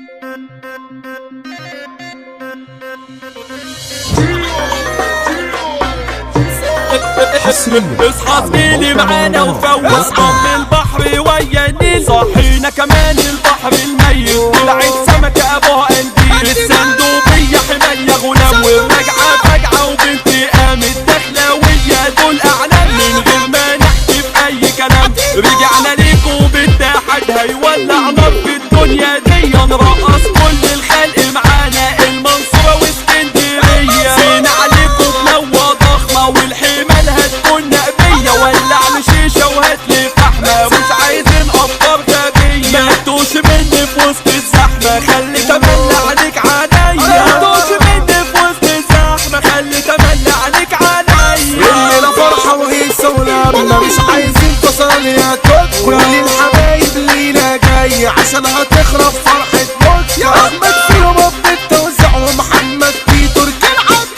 اصحى زميلي معانا وفوز ضم البحر ويا النيل صحينا كمان البحر الميت طلعت سمكة ابوها قنديل الصندوقية حمية غلام والرجعة فجعة وبنتي قامت داخلة ويا دول اعلام من غير ما نحكي في اي كلام رجعنا ليكوا بالتحد هيولع نار في الدنيا دي نرقص كل الخلق معانا المنصورة واسكندرية زينا عليكم بلوة ضخمة والحمال هتكون نقبية ولع لي شيشة وهات لي فحمة مش عايزين افكار غبية ما تدوش مني في وسط الزحمة خلي تملى عليك عليا ما تدوش مني في وسط الزحمة خلي تملى عليك عليا الليلة فرحة وهيصة ولما مش عايزين تصاليات كل الحبايب لينا جاي عشان هتخرب فرحة موت يا أحمد فيهم بتوزع ومحمد في تركي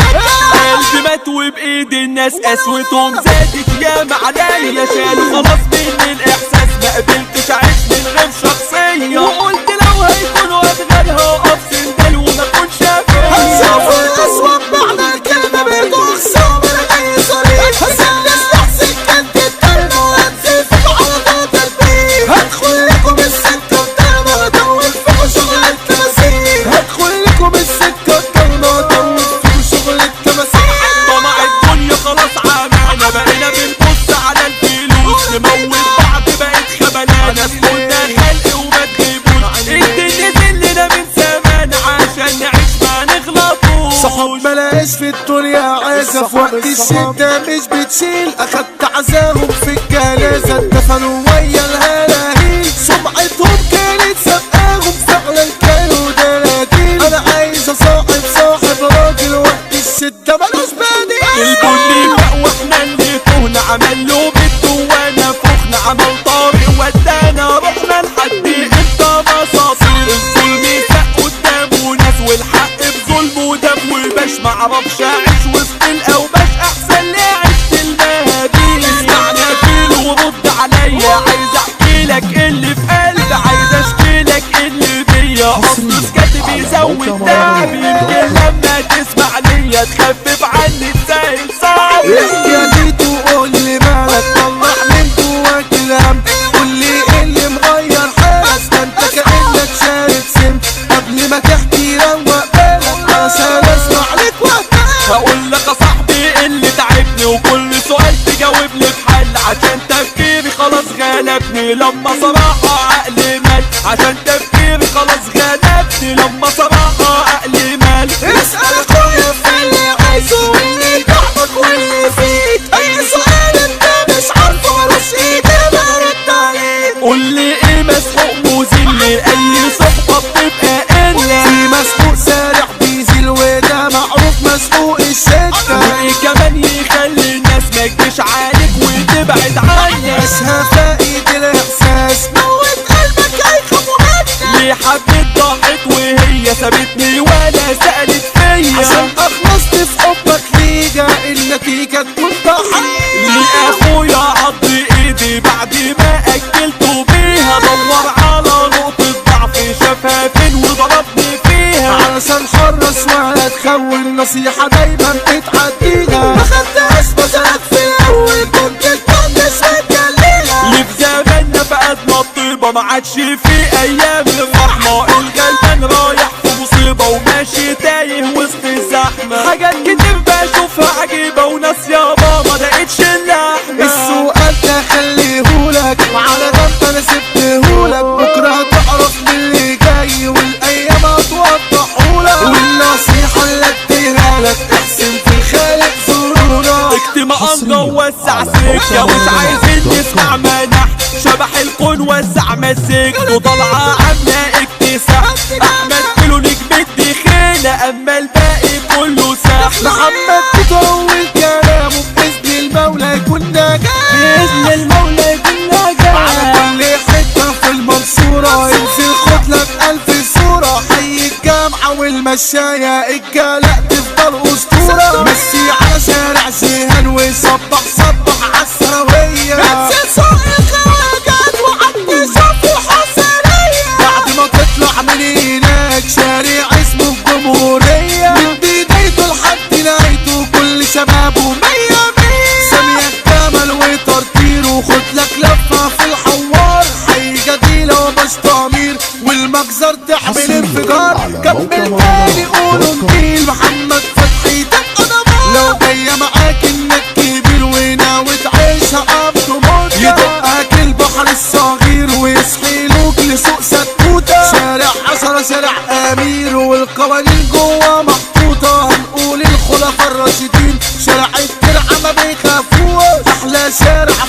قلبي مات وبايد الناس قسوتهم زادت ياما عليا شالوا خلاص مني الاحساس ما قبلتش اعيش من غير شخصيه وقلت لو هيكونوا ادغالها اقف سندال وما اكونش هتشوف فيا الأسود معنى الكلمة بيدوخ صوب أي صريح هسلس تحسن كانت الكلمة وهنزل في عرضات البيت هدخل لكم السكة الضلمة وأدور فيكم شغل التماثيل هدخل لكم السكة الضلمة وأدور فيكم شغل التماثيل طمع الدنيا خلاص عمانا بقينا بنبص على الفلوس نموت بعض بقت خبلانا كنا خلق وما تغيبوش الدنيا زلنا من زمان عشان نعيش ما نغلطوش صحاب ملاقيش في الدنيا عايزة في وقت الشدة مش بتشيل أخدت عزاهم في الجنازة اتدفنوا ويا الهلاهيل سمعتهم كانت سابقاهم فعلا كانوا دلاديل أنا عايز أصاحب صاحب راجل وقت الشدة ملوش بديل البني بقى واحنا اللي تهنا عمل له بيت وانا فخنا عمل طارق ودانا رحنا لحد امتى مصاصير الظلم سق قدامه ناس والحق بظلمه دم وباش معرفش اعيش وسط الاوباش احسن لي عشت المهابيل اسمعنا فيل ورد عليا عايز احكي لك اللي في قلبي عايز اشكي لك اللي بيا اصل سكت بيزود تعب يمكن لما تسمع ليا تخفف عني تسهل صعب احكي يا تيتو قول لي مالك طلع من جواك الهم قول لي ايه اللي مغير حالك ده انت كانك شارب سم قبل ما تحكي روق بالك عشان اسمع لك وقتك هقول لك يا صاحبي اللي تعبني وكل سؤال تجاوبني بحل عشان تفكيري خلاص غلبني لما صراحة عقلي مال عشان تفكيري خلاص غلبني لما صراحة عقلي مال اسأل اخويا في اللي عايزه واللي تعبك واللي فيك اي سؤال انت مش عارفه ملوش ايد برد عليك قول لي ايه مسحوق مذل اي صحبة بتبقى قلة في مسحوق سارع بيزيل وده معروف مسحوق الشدة وايه كمان يخلي الناس ما تجيش عليك وتبعد عنك عيشها فايد الاحساس موت قلبك هيخافوا منك ليه حبيت ضاعت وهي سابتني ولا سألت فيا عشان اخلصت في حبك ليجا النتيجة تكون ضحية ليه اخويا عض ايدي بعد ما اكلته بيها دور على نقطة ضعف شافها فين وضربني فيها علشان حرص ولا تخون نصيحة دايما بتعديها ما خدتهاش مثلك في الاول كنت تطنش وتجليها اللي في زماننا فقدنا الطيبة ما عادش في ايام الرحمة الغلبان رايح في مصيبة وماشي تايه وسط الزحمة حاجات كتير بشوفها عجيبة وناس يابا ما لقيتش اللحمة السؤال ده خليهولك وعلى جنب انا سبتهولك بكره هتعرف من اللي جاي والايام هتوضحهولك والنصيحه اللي اديها لك احسن في الخالق ظهورك اجتماع ووسع سكة مش عايزين نسمع منح شبح الكون وسع مسكته طالعة عاملة اكتساح احمد كيلو نجم الدخيلة اما الباقي كله ساح محمد تطول كلامه باذن المولى يكون ناجح بإذن المولى يكون على نجاح كل حته في المنصوره ينزل خد لك الف صوره حي الجامعه والمشايه الجلاء تفضل اسطوره مشي على شارع جيهان وصبح صبح عالثانويه نفس سوق الخواجات وعدي شوف الحسينيه بعد ما تطلع من هناك مجزر تعمل حصرياً انفجار على كمل موقع تاني مهرجانات قولوا دوت كوم. نجيل محمد فتحي دق دمار لو جاية معاك انك كبير وناوي تعيشها اب تموت يدقك البحر الصغير ويصحي لوك لسوق ستوتة شارع عشرة شارع امير والقوانين جوه محطوطة هنقول الخلفاء الراشدين شارع الترعة ما بيخافوش احلى شارع